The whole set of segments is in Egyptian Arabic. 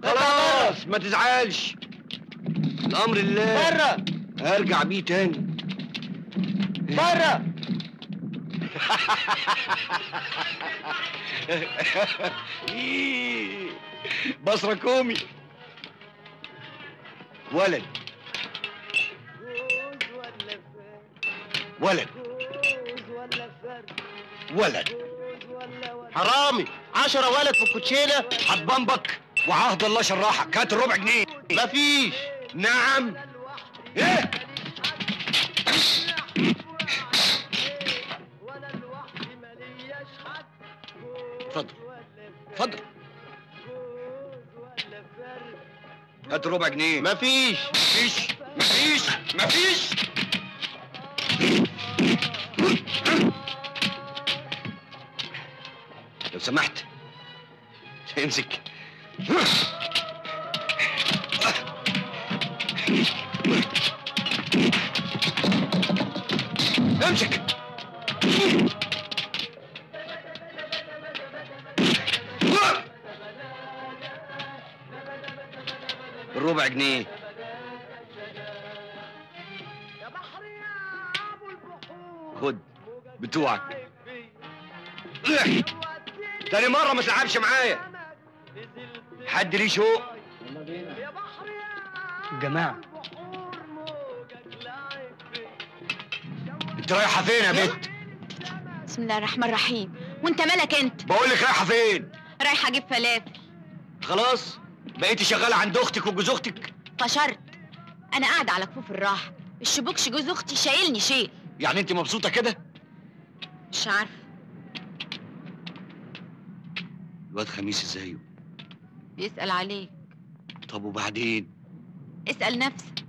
خلاص ما تزعلش الامر لله بره هرجع بيه تاني بره إيه، بصرة كومي ولد ولد ولد حرامي عشرة ولد في الكوتشينة حبنبك وعهد الله شراحك هات الربع جنيه مفيش نعم ايه اتفضل اتفضل هات الربع جنيه مفيش مفيش مفيش مفيش لو سمحت امسك امسك الربع جنيه خد بتوعك تاني مرة ما تلعبش معايا حد ليه شوق جماعة انت رايحة فين يا بنت؟ بسم الله الرحمن الرحيم وانت مالك انت بقول لك رايحة فين؟ رايحه اجيب فلافل خلاص بقيتي شغالة عند اختك وجوز اختك فشرت انا قاعده على كفوف الراحه الشبوكش جوز اختي شايلني شيل يعني انت مبسوطة كده؟ مش عارفه الواد خميس ازايه؟ بيسال عليك طب وبعدين؟ اسال نفسك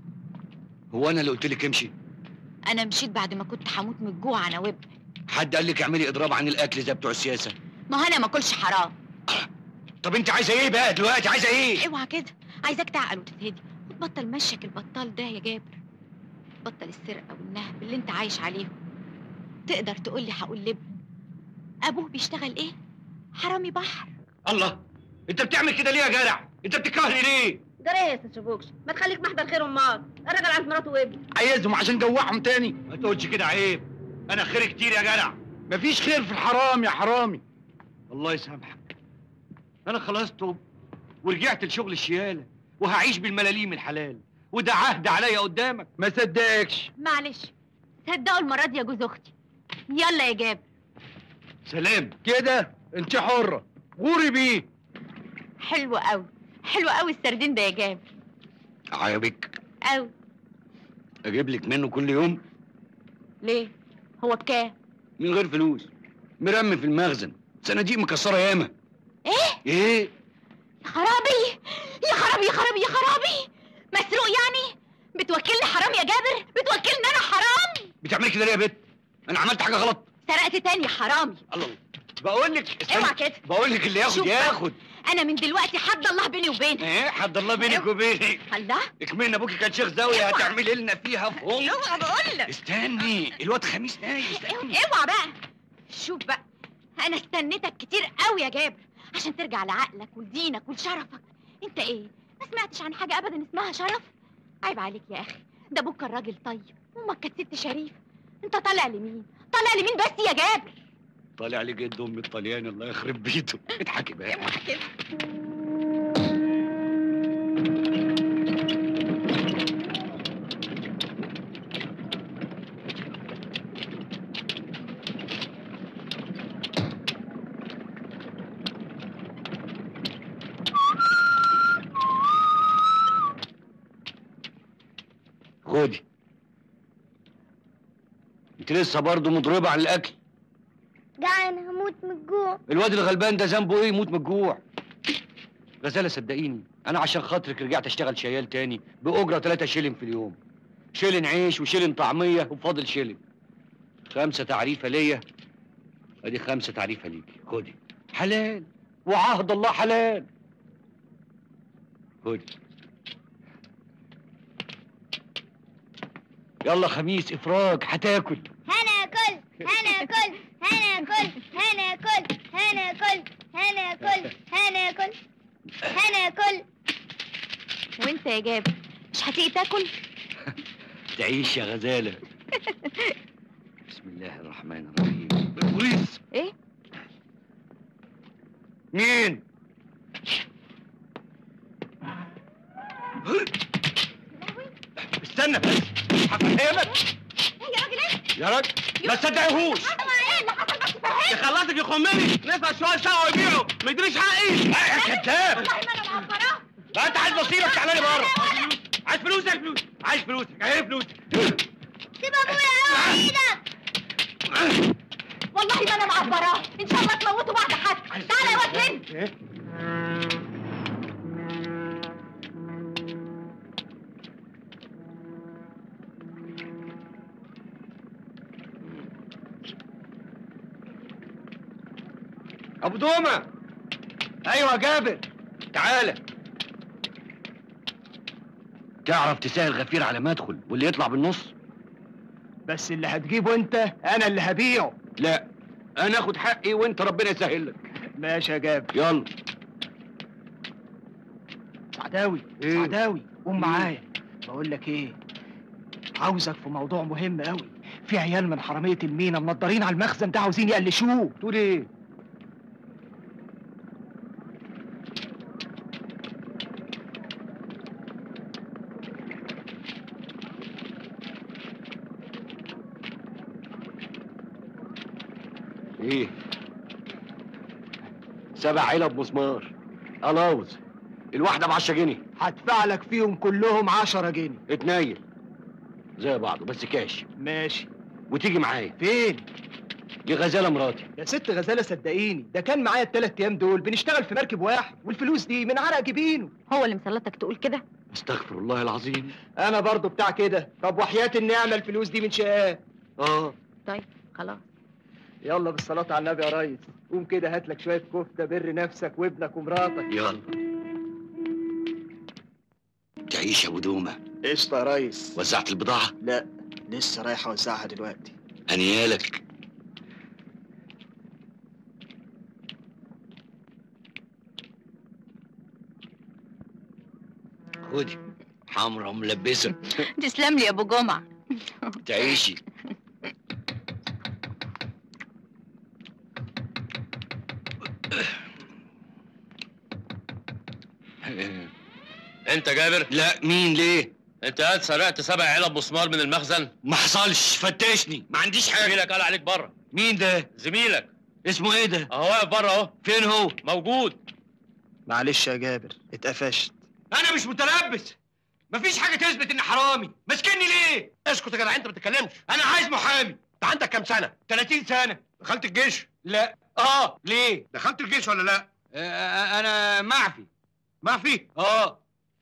هو انا اللي قلت لك امشي؟ انا مشيت بعد ما كنت هموت من الجوع انا وابني حد قال لك اعملي اضراب عن الاكل زي بتوع السياسة؟ ما هو انا ما اكلش حرام طب انت عايزة ايه بقى دلوقتي عايزة ايه؟ اوعى كده عايزاك تعقل وتتهدي وتبطل مشيك البطال ده يا جابر بطل السرقه والنهب اللي انت عايش عليهم تقدر تقول لي هقول لابني ابوه بيشتغل ايه حرامي بحر الله انت بتعمل كده ليه يا جدع؟ انت بتكرهني ليه؟ ده ايه يا ست شبوكش ما تخليك محضر خير امال الراجل عند مراته وابنه عايزهم عشان جوعهم تاني ما تقولش كده عيب انا خير كتير يا جدع مفيش خير في الحرام يا حرامي الله يسامحك انا خلاص توب ورجعت لشغل الشياله وهعيش بالملاليم الحلال وده عهد عليا قدامك ما صدقكش معلش صدقوا المره دي يا جوز اختي يلا يا جابر سلام كده انت حرة غوري بيه حلو قوي حلو قوي السردين ده يا جابر عجبك قوي اجيب لك منه كل يوم ليه هو بكام من غير فلوس مرمي في المخزن صناديق مكسره ياما ايه ايه يا خرابي يا خرابي يا خرابي يا خرابي مسروق يعني بتوكلني حرام يا جابر بتوكلني انا حرام بتعملي كده ليه يا بت انا عملت حاجه غلط سرقت تاني يا حرامي الله الله بقول لك استنى. اوعى كده بقول لك اللي ياخد شوف بقى. ياخد انا من دلوقتي حد الله بيني وبينك ايه حد الله بينك وبيني الله اكملنا ابوكي كان شيخ زاويه اوعى. هتعملي لنا فيها فوق اوعى بقول لك استني الواد خميس نايم استني اوعى بقى شوف بقى انا استنيتك كتير قوي يا جابر عشان ترجع لعقلك ولدينك ولشرفك انت ايه ما سمعتش عن حاجه ابدا اسمها شرف عيب عليك يا اخي ده ابوك كان راجل طيب وامك كانت ست شريفه انت طالع لمين طالع لمين بس يا جابر طالع لي جد امي الطلياني الله يخرب بيته اضحكي بقى اوعى كده خدي انت لسه برضه مضربه عن الاكل جعان هموت من الجوع الواد الغلبان ده ذنبه ايه يموت من الجوع غزاله صدقيني انا عشان خاطرك رجعت اشتغل شيال تاني باجره 3 شيلن في اليوم شيلن عيش وشيلن طعميه وفاضل شيلن خمسه تعريفه ليا ادي خمسه تعريفه ليكي خدي حلال وعهد الله حلال خدي يلا خميس افراج هتاكل هنا كل هنا كل هنا كل هنا كل هنا كل هنا كل هنا كل هنا كل وانت يا جابر مش هتيجي تاكل تعيش يا غزالة بسم الله الرحمن الرحيم البوليس ايه مين؟ استنى بس هفهمك ايه يا راجل ايه يا راجل ما تصدقهوش حصل ايه اللي حصل بس فهمني يخلصك يخمني نسمع شويه سوا ويبيعوا ما يدريش حقي يا كذاب والله ما انا معبراه ما انت عايز نصيبك تعالى لي بره عايز فلوسك فلوس عايز فلوسك اهي فلوسك سيب ابويا اوعى ايدك والله ما انا معبراه ان شاء الله تموتوا بعض حد تعالى يا واد هند ابو دومه ايوه يا جابر تعالى تعرف تسهل غفير على ما ادخل واللي يطلع بالنص بس اللي هتجيبه انت انا اللي هبيعه لا انا اخد حقي وانت ربنا يسهل لك ماشي يا جابر يلا سعداوي إيه؟ سعداوي قوم معايا بقول لك ايه عاوزك في موضوع مهم قوي في عيال من حراميه المينا منضرين على المخزن ده عاوزين يقلشوه تقول ايه ايه سبع علب مسمار الاوز الواحده ب 10 جنيه هدفع لك فيهم كلهم عشرة جنيه اتنيل زي بعضه بس كاش ماشي وتيجي معايا فين دي غزاله مراتي يا ست غزاله صدقيني ده كان معايا التلات ايام دول بنشتغل في مركب واحد والفلوس دي من عرق جبينه هو اللي مسلطك تقول كده استغفر الله العظيم انا برضو بتاع كده طب وحياة النعمة الفلوس دي من شقاه اه طيب خلاص يلا بالصلاة على النبي يا ريس قوم كده هات لك شوية كفتة بر نفسك وابنك ومراتك يلا تعيش يا ابو دومه قشطة يا ريس وزعت البضاعه لا لسه رايح اوزعها دلوقتي انيالك خدي حمرا ملبسه تسلم لي يا ابو جمعه تعيشي انت جابر لا مين ليه انت قاعد سرقت سبع علب مسمار من المخزن ما حصلش فتشني ما عنديش حاجه زميلك قال عليك بره مين ده زميلك اسمه ايه ده اهو واقف بره اهو فين هو موجود معلش يا جابر اتقفشت انا مش متلبس مفيش حاجه تثبت اني حرامي ماسكني ليه اسكت يا جدع انت ما تتكلمش انا عايز محامي انت عندك كام سنه 30 سنه دخلت الجيش لا اه ليه دخلت الجيش ولا لا آه انا معفي ما في اه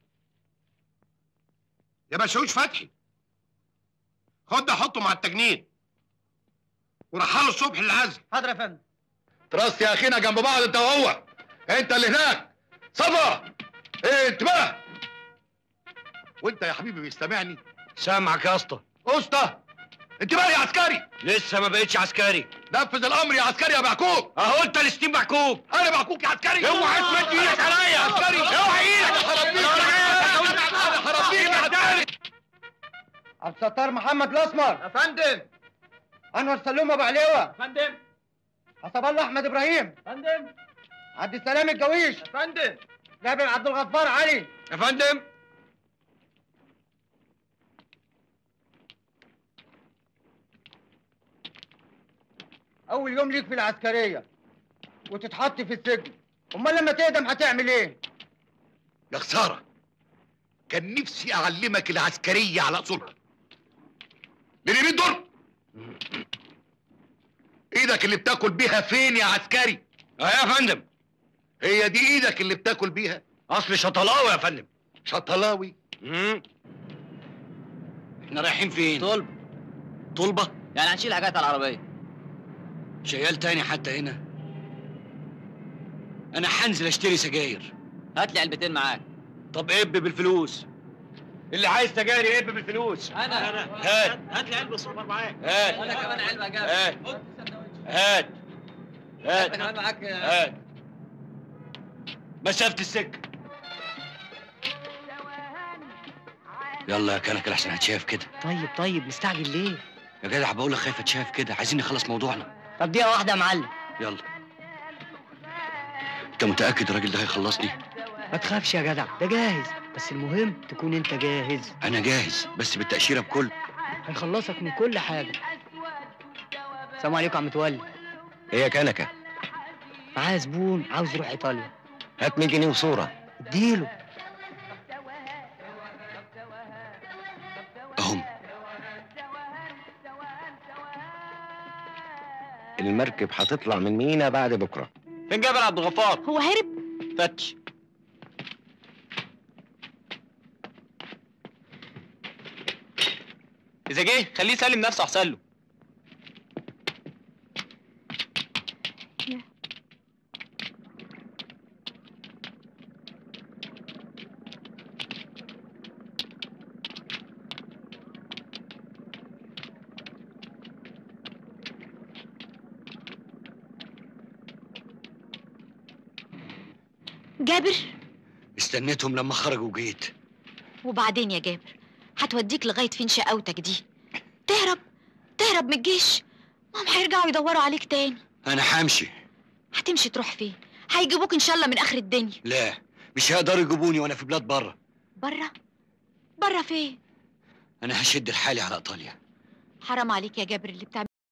يا بشوش فتحي خد ده حطه مع التجنيد ورحله الصبح العزل حاضر يا فندم تراست يا اخينا جنب بعض انت وهو انت اللي هناك صفا ايه انتباه وانت يا حبيبي بيستمعني سامعك يا اسطى اسطى انتباه يا عسكري لسه ما بقتش عسكري نفذ الامر يا عسكري يا معكوك اهو انت الستيم محكوك انا معكوك يا عسكري اوعى تمد ايدك عليا عسكري اوعى ايدك انا هربيك يا عسكري عبد الستار محمد الاسمر يا فندم انور سلوم ابو عليوه يا فندم حسب الله احمد ابراهيم يا فندم عبد السلام الجويش يا فندم جابر عبد الغفار علي يا فندم اول يوم ليك في العسكريه وتتحط في السجن امال لما تقدم هتعمل ايه يا خساره كان نفسي اعلمك العسكريه على اصولها من يمين دور ايدك اللي بتاكل بيها فين يا عسكري اه يا فندم هي دي ايدك اللي بتاكل بيها اصل شطلاوي يا فندم شطلاوي مم. احنا رايحين فين طلب طلبه يعني هنشيل حاجات على العربية شيال تاني حتى هنا انا هنزل اشتري سجاير هات لي علبتين معاك طب اب بالفلوس اللي عايز سجاير اب بالفلوس انا هات هات لي علبة صغير معاك هات انا كمان علبة جاب هات هات انت هات كمان معاك هات مسافة السكة يلا يا كنكة احسن هتشاف كده طيب طيب مستعجل ليه يا جدع بقول لك خايف اتشاف كده عايزين نخلص موضوعنا طب دقيقه واحده يا معلم يلا انت متأكد الراجل ده هيخلصني؟ ما تخافش يا جدع ده جاهز بس المهم تكون انت جاهز انا جاهز بس بالتأشيرة بكل هيخلصك من كل حاجه السلام عليكم يا عم متولي ايه يا كنكه معايا زبون عاوز يروح ايطاليا هات 100 جنيه وصوره اديله اهم المركب هتطلع من مينا بعد بكره فين جابر عبد الغفار هو هرب فتش اذا جه خليه يسلم نفسه احسن له جابر استنيتهم لما خرجوا وجيت وبعدين يا جابر هتوديك لغايه فين شقاوتك دي تهرب تهرب من الجيش ما هم هيرجعوا يدوروا عليك تاني انا همشي هتمشي تروح فين هيجيبوك ان شاء الله من اخر الدنيا لا مش هيقدروا يجيبوني وانا في بلاد بره بره بره فين انا هشد لحالي على ايطاليا حرام عليك يا جابر اللي بتعمله